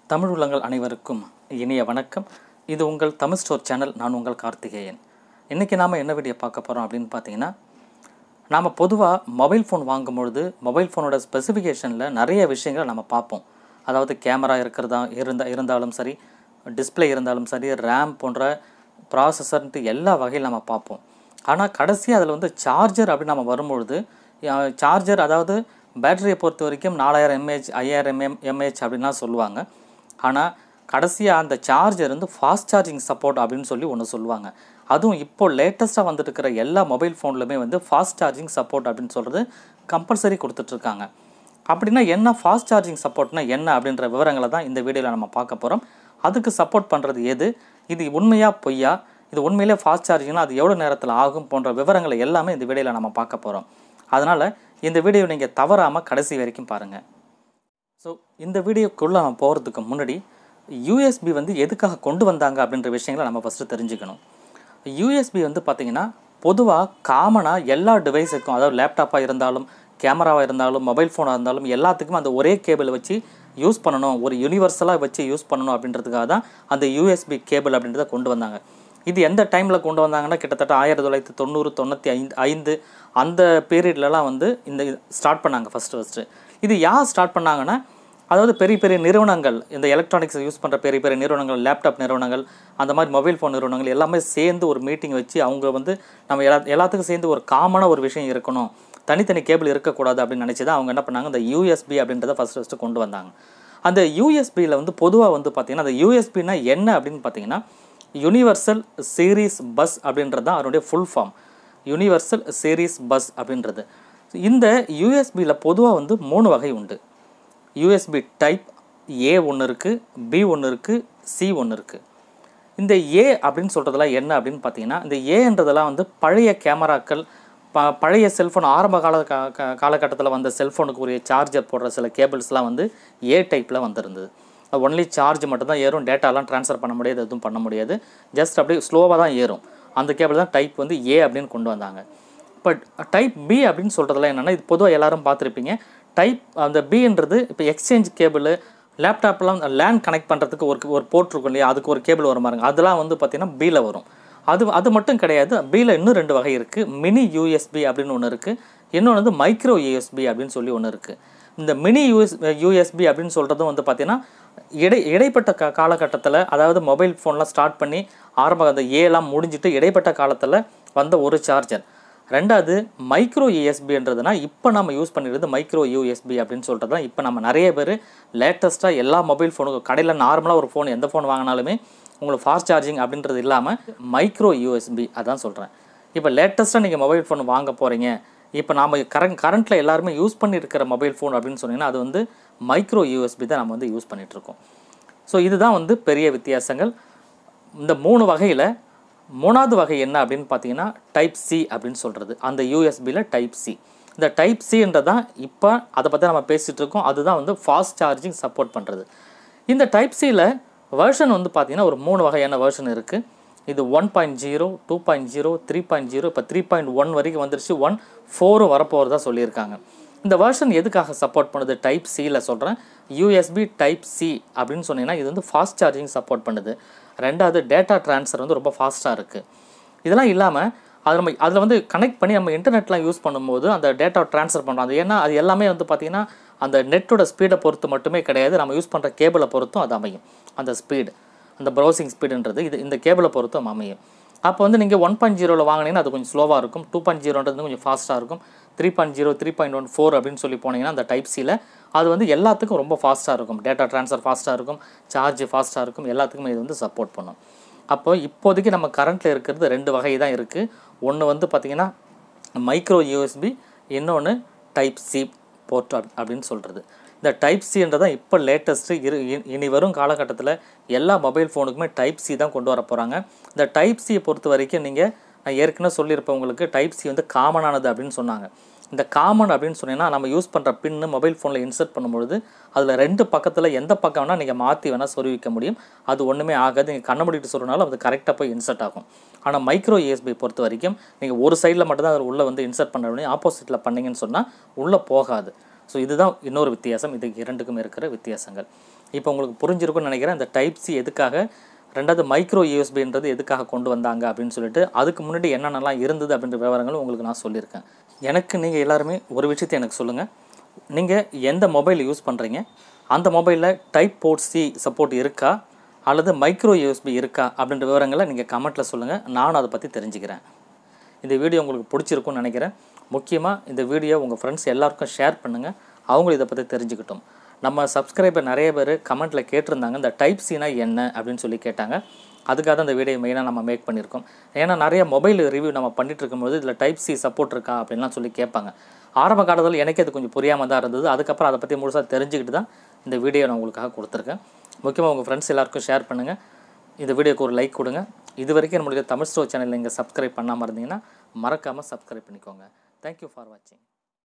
தமிழ் உள்ளங்கள் அனைவருக்கும் இனிய வணக்கம் இது உங்கள் தமிழ் ஸ்டோர் சேனல் நான் உங்கள் கார்த்திகேயன் இன்றைக்கி நாம் என்ன வீடியோ பார்க்க போகிறோம் அப்படின்னு பார்த்தீங்கன்னா நாம் பொதுவாக மொபைல் ஃபோன் வாங்கும் பொழுது மொபைல் ஃபோனோட ஸ்பெசிஃபிகேஷனில் நிறைய விஷயங்களை நம்ம பார்ப்போம் அதாவது கேமரா இருக்கிறதா இருந்தா இருந்தாலும் சரி டிஸ்ப்ளே இருந்தாலும் சரி ரேம் போன்ற ப்ராசஸர்ன்ட்டு எல்லா வகையில் நம்ம பார்ப்போம் ஆனால் கடைசியாக அதில் வந்து சார்ஜர் அப்படி நம்ம வரும்பொழுது சார்ஜர் அதாவது பேட்டரியை பொறுத்த வரைக்கும் நாலாயிரம் எம்ஏஹெச் ஐயாயிரம் எம் எம்ஏஹெச் அப்படின்லாம் சொல்லுவாங்க ஆனால் கடைசியாக அந்த சார்ஜர் வந்து ஃபாஸ்ட் சார்ஜிங் சப்போர்ட் அப்படின்னு சொல்லி ஒன்று சொல்லுவாங்க அதுவும் இப்போ லேட்டஸ்ட்டாக வந்துட்டு இருக்கிற எல்லா மொபைல் ஃபோன்லுமே வந்து ஃபாஸ்ட் சார்ஜிங் சப்போர்ட் அப்படின்னு சொல்கிறது கம்பல்சரி கொடுத்துட்ருக்காங்க அப்படின்னா என்ன ஃபாஸ்ட் சார்ஜிங் சப்போர்ட்னா என்ன அப்படின்ற விவரங்களை தான் இந்த வீடியோவில் நம்ம பார்க்க போகிறோம் அதுக்கு சப்போர்ட் பண்ணுறது எது இது உண்மையா பொய்யா இது உண்மையிலே ஃபாஸ்ட் சார்ஜிங்னா அது எவ்வளோ நேரத்தில் ஆகும் போன்ற விவரங்களை எல்லாமே இந்த வீடியோவில் நம்ம பார்க்க போகிறோம் அதனால் இந்த வீடியோ நீங்கள் தவறாமல் கடைசி வரைக்கும் பாருங்கள் ஸோ இந்த வீடியோக்குள்ளே நம்ம போகிறதுக்கு முன்னாடி யூஎஸ்பி வந்து எதுக்காக கொண்டு வந்தாங்க அப்படின்ற விஷயங்களை நம்ம ஃபஸ்ட்டு தெரிஞ்சுக்கணும் யூஎஸ்பி வந்து பார்த்திங்கன்னா பொதுவாக காமனாக எல்லா டிவைஸுக்கும் அதாவது லேப்டாப்பாக இருந்தாலும் கேமராவாக இருந்தாலும் மொபைல் ஃபோனாக இருந்தாலும் எல்லாத்துக்கும் அந்த ஒரே கேபிள் வச்சு யூஸ் பண்ணணும் ஒரு யூனிவர்சலாக வச்சு யூஸ் பண்ணணும் அப்படின்றதுக்காக தான் அந்த யூஎஸ்பி கேபிள் அப்படின்றத கொண்டு வந்தாங்க இது எந்த டைமில் கொண்டு வந்தாங்கன்னா கிட்டத்தட்ட ஆயிரத்தி தொள்ளாயிரத்தி தொண்ணூறு தொண்ணூற்றி ஐந்து ஐந்து அந்த பீரியட்லலாம் வந்து இந்த ஸ்டார்ட் பண்ணாங்க ஃபஸ்ட்டு ஃபஸ்ட்டு இது யார் ஸ்டார்ட் பண்ணாங்கன்னா அதாவது பெரிய பெரிய நிறுவனங்கள் இந்த எலக்ட்ரானிக்ஸ் யூஸ் பண்ணுற பெரிய பெரிய நிறுவனங்கள் லேப்டாப் நிறுவனங்கள் அந்த மாதிரி மொபைல் ஃபோன் நிறுவனங்கள் எல்லாமே சேர்ந்து ஒரு மீட்டிங் வச்சு அவங்க வந்து நம்ம எல்லா எல்லாத்துக்கும் சேர்ந்து ஒரு காமனாக ஒரு விஷயம் இருக்கணும் தனித்தனி கேபிள் இருக்கக்கூடாது அப்படின்னு நினச்சி தான் அவங்க என்ன பண்ணாங்க இந்த யூஎஸ்பி அப்படின்றத ஃபஸ்ட்டு ஃபஸ்ட்டு கொண்டு வந்தாங்க அந்த யூஎஸ்பியில் வந்து பொதுவாக வந்து பார்த்திங்கன்னா அந்த யூஎஸ்பினா என்ன அப்படின்னு பார்த்தீங்கன்னா யூனிவர்சல் சீரீஸ் பஸ் அப்படின்றது தான் அதனுடைய full form universal series bus அப்படின்றது இந்த யூஎஸ்பியில் பொதுவாக வந்து மூணு வகை உண்டு யூஎஸ்பி டைப் ஏ ஒன்று இருக்குது பி ஒன்று இருக்குது சி ஒன்று இருக்குது இந்த ஏ அப்படின்னு சொல்கிறதெல்லாம் என்ன அப்படின்னு பார்த்தீங்கன்னா இந்த ஏன்றதெல்லாம் வந்து பழைய கேமராக்கள் ப பழைய செல்ஃபோன் ஆரம்ப கால காலகட்டத்தில் வந்த செல்ஃபோனுக்கு உரிய சார்ஜர் போடுற சில கேபிள்ஸ்லாம் வந்து ஏ டைப்பில் வந்திருந்தது ஒன்லி சார்ஜ் மட்டும் தான் ஏறும் டேட்டாலாம் ட்ரான்ஸ்ஃபர் பண்ண முடியாது எதுவும் பண்ண முடியாது ஜஸ்ட் அப்படியே ஸ்லோவாக தான் ஏறும் அந்த கேபிள் தான் டைப் வந்து ஏ அப்படின்னு கொண்டு வந்தாங்க பட் டைப் பி அப்படின்னு சொல்கிறதுலாம் என்னென்னா இது பொதுவாக எல்லாரும் பார்த்துருப்பீங்க டைப் அந்த பின்றது இப்போ எக்ஸ்சேஞ்ச் கேபிள் லேப்டாப்லாம் லேண்ட் கனெக்ட் பண்ணுறதுக்கு ஒரு ஒரு போர்ட் இருக்கும் இல்லையா அதுக்கு ஒரு கேபிள் வரும் பாருங்க அதெல்லாம் வந்து பார்த்திங்கன்னா பியில் வரும் அது அது மட்டும் கிடையாது பியில் இன்னும் ரெண்டு வகை இருக்குது மினி யூஎஸ்பி அப்படின்னு ஒன்று இருக்குது இன்னொன்று வந்து மைக்ரோ யூஎஸ்பி அப்படின்னு சொல்லி ஒன்று இருக்குது இந்த மினி யூஎஸ் யூஎஸ்பி அப்படின்னு சொல்கிறதும் வந்து பார்த்திங்கன்னா இடை இடைப்பட்ட கா காலகட்டத்தில் அதாவது மொபைல் ஃபோன்லாம் ஸ்டார்ட் பண்ணி ஆரம்ப அந்த ஏலாம் முடிஞ்சிட்டு இடைப்பட்ட காலத்தில் வந்த ஒரு சார்ஜர் ரெண்டாவது மைக்ரோ யூஎஸ்பின்றதுனா இப்போ நம்ம யூஸ் பண்ணிடுறது மைக்ரோ யூஎஸ்பி அப்படின்னு சொல்கிறது தான் இப்போ நம்ம நிறைய பேர் லேட்டஸ்ட்டாக எல்லா மொபைல் ஃபோனுக்கும் கடையில் நார்மலாக ஒரு ஃபோன் எந்த ஃபோன் வாங்கினாலுமே உங்களுக்கு ஃபாஸ்ட் சார்ஜிங் அப்படின்றது இல்லாமல் மைக்ரோ யூஎஸ்பி அதான் சொல்கிறேன் இப்போ லேட்டஸ்ட்டாக நீங்கள் மொபைல் ஃபோன் வாங்க போகிறீங்க இப்போ நாம் கரண்ட் கரண்ட்டில் எல்லாருமே யூஸ் பண்ணியிருக்கிற மொபைல் ஃபோன் அப்படின்னு சொன்னீங்கன்னா அது வந்து மைக்ரோ யூஎஸ்பி தான் நம்ம வந்து யூஸ் பண்ணிகிட்ருக்கோம் ஸோ இதுதான் வந்து பெரிய வித்தியாசங்கள் இந்த மூணு வகையில் மூணாவது வகை என்ன அப்படின்னு பார்த்தீங்கன்னா டைப் சி அப்படின்னு சொல்கிறது அந்த யூஎஸ்பியில் டைப் சி இந்த டைப் சின்றதான் இப்போ அதை பற்றி நம்ம பேசிகிட்டு இருக்கோம் அதுதான் வந்து ஃபாஸ்ட் சார்ஜிங் சப்போர்ட் பண்ணுறது இந்த டைப் சியில் வேர்ஷன் வந்து பார்த்திங்கன்னா ஒரு மூணு வகையான வேர்ஷன் இருக்குது இது one point zero two point zero three point zero இப்போ த்ரீ பாயிண்ட் ஒன் வரைக்கும் வந்துருச்சு ஒன் ஃபோரும் வரப்போகிறதா சொல்லியிருக்காங்க இந்த வேர்ஷன் எதுக்காக சப்போர்ட் பண்ணுது டைப் சியில் சொல்கிறேன் யூஎஸ்பி டைப் சி அப்படின்னு சொன்னீங்கன்னா இது வந்து ஃபாஸ்ட் சார்ஜிங் சப்போர்ட் பண்ணுது ரெண்டாவது டேட்டா ட்ரான்ஸ்ஃபர் வந்து ரொம்ப ஃபாஸ்ட்டாக இருக்குது இதெல்லாம் இல்லாமல் அது நம்ம அதில் வந்து கனெக்ட் பண்ணி நம்ம இன்டர்நெட்லாம் யூஸ் பண்ணும்போது அந்த டேட்டா ட்ரான்ஸ்ஃபர் பண்ணுறோம் அது ஏன்னா அது எல்லாமே வந்து பார்த்திங்கன்னா அந்த நெட்டோட ஸ்பீடை பொறுத்து மட்டுமே கிடையாது நம்ம யூஸ் பண்ணுற கேபிளை பொறுத்தும் அது அமையும் அந்த ஸ்பீடு அந்த ப்ரௌசிங் ஸ்பீடுன்றது இது இந்த கேபிளை பொறுத்தும் அமையும் அப்போ வந்து நீங்கள் ஒன் பாயிண்ட் ஜீரோவில் வாங்கினீங்கன்னா அது கொஞ்சம் ஸ்லோவாக இருக்கும் டூ பாயிண்ட் ஜீரோன்றது கொஞ்சம் ஃபாஸ்ட்டாக இருக்கும் three point zero three point one four அப்படின்னு சொல்லி போனீங்கன்னா அந்த டைப் சியில் அது வந்து எல்லாத்துக்கும் ரொம்ப ஃபாஸ்ட்டாக இருக்கும் டேட்டா ட்ரான்ஸ்ஃபர் ஃபாஸ்ட்டாக இருக்கும் சார்ஜ் ஃபாஸ்ட்டாக இருக்கும் எல்லாத்துக்குமே இது வந்து சப்போர்ட் பண்ணும் அப்போ இப்போதைக்கு நம்ம கரண்ட்டில் இருக்கிறது ரெண்டு வகை தான் இருக்குது ஒன்று வந்து பார்த்திங்கன்னா மைக்ரோ யூஎஸ்பி இன்னொன்று டைப் சி போர்ட் அப்படின்னு சொல்கிறது இந்த டைப் சின்றதான் இப்போ லேட்டஸ்ட்டு இரு இனி வரும் காலகட்டத்தில் எல்லா மொபைல் ஃபோனுக்குமே டைப் சி தான் கொண்டு வர போகிறாங்க இந்த டைப் சியை பொறுத்த வரைக்கும் நீங்கள் நான் ஏற்கனவே சொல்லியிருப்பேன் உங்களுக்கு டைப் சி வந்து காமனானது அப்படின்னு சொன்னாங்க இந்த காமன் அப்படின்னு சொன்னீங்கன்னா நம்ம யூஸ் பண்ணுற பின்னு மொபைல் ஃபோனில் இன்சர்ட் பண்ணும்பொழுது அதில் ரெண்டு பக்கத்தில் எந்த பக்கம் வேணால் நீங்கள் மாற்றி வேணால் சொருவிக்க முடியும் அது ஒன்றுமே ஆகாது நீங்கள் கண்ண முடிட்டு சொல்கிறனால அது கரெக்டாக போய் இன்சர்ட் ஆகும் ஆனால் மைக்ரோ யூஎஸ்பி பொறுத்த வரைக்கும் நீங்கள் ஒரு சைடில் மட்டும் தான் அதில் உள்ளே வந்து இன்சர்ட் பண்ண முடியும் ஆப்போசிட்டில் பண்ணீங்கன்னு சொன்னால் உள்ளே போகாது ஸோ இதுதான் இன்னொரு வித்தியாசம் இது இரண்டுக்கும் இருக்கிற வித்தியாசங்கள் இப்போ உங்களுக்கு புரிஞ்சிருக்கும்னு நினைக்கிறேன் இந்த டைப் சி எதுக்காக ரெண்டாவது மைக்ரோ யூஎஸ்பின்றது எதுக்காக கொண்டு வந்தாங்க அப்படின்னு சொல்லிட்டு அதுக்கு முன்னாடி என்னென்னலாம் இருந்தது அப்படின்ற விவரங்களும் உங்களுக்கு நான் சொல்லியிருக்கேன் எனக்கு நீங்கள் எல்லாருமே ஒரு விஷயத்தை எனக்கு சொல்லுங்கள் நீங்கள் எந்த மொபைல் யூஸ் பண்ணுறீங்க அந்த மொபைலில் டைப் போர்ட் சி சப்போர்ட் இருக்கா அல்லது மைக்ரோ யூஎஸ்பி இருக்கா அப்படின்ற விவரங்களை நீங்கள் கமெண்ட்டில் சொல்லுங்கள் நானும் அதை பற்றி தெரிஞ்சுக்கிறேன் இந்த வீடியோ உங்களுக்கு பிடிச்சிருக்கும்னு நினைக்கிறேன் முக்கியமாக இந்த வீடியோ உங்கள் ஃப்ரெண்ட்ஸ் எல்லாருக்கும் ஷேர் பண்ணுங்கள் அவங்களும் இதை பற்றி தெரிஞ்சுக்கிட்டோம் நம்ம சப்ஸ்கிரைபர் நிறைய பேர் கமெண்ட்டில் கேட்டிருந்தாங்க இந்த டைப் சீனா என்ன அப்படின்னு சொல்லி கேட்டாங்க அதுக்காக தான் இந்த வீடியோ மெயினாக நம்ம மேக் பண்ணியிருக்கோம் ஏன்னா நிறைய மொபைல் ரிவ்யூ நம்ம பண்ணிட்டு இருக்கும்போது இதில் டைப் சி சப்போர்ட் இருக்கா அப்படின்லாம் சொல்லி கேட்பாங்க ஆரம்ப காலத்தில் எனக்கே அது கொஞ்சம் புரியாமல் தான் இருந்தது அதுக்கப்புறம் அதை பற்றி முழுசாக தெரிஞ்சுக்கிட்டு தான் இந்த வீடியோ நான் உங்களுக்காக கொடுத்துருக்கேன் முக்கியமாக உங்கள் ஃப்ரெண்ட்ஸ் எல்லாருக்கும் ஷேர் பண்ணுங்கள் இந்த வீடியோக்கு ஒரு லைக் கொடுங்க இது வரைக்கும் நம்மளுடைய தமிழ் ஸ்டோர் சேனல் நீங்கள் சப்ஸ்கிரைப் பண்ணாமல் இருந்தீங்கன்னா மறக்காமல் சப்ஸ்கிரைப் பண்ணிக்கோங்க தேங்க்யூ ஃபார் வாட்சிங்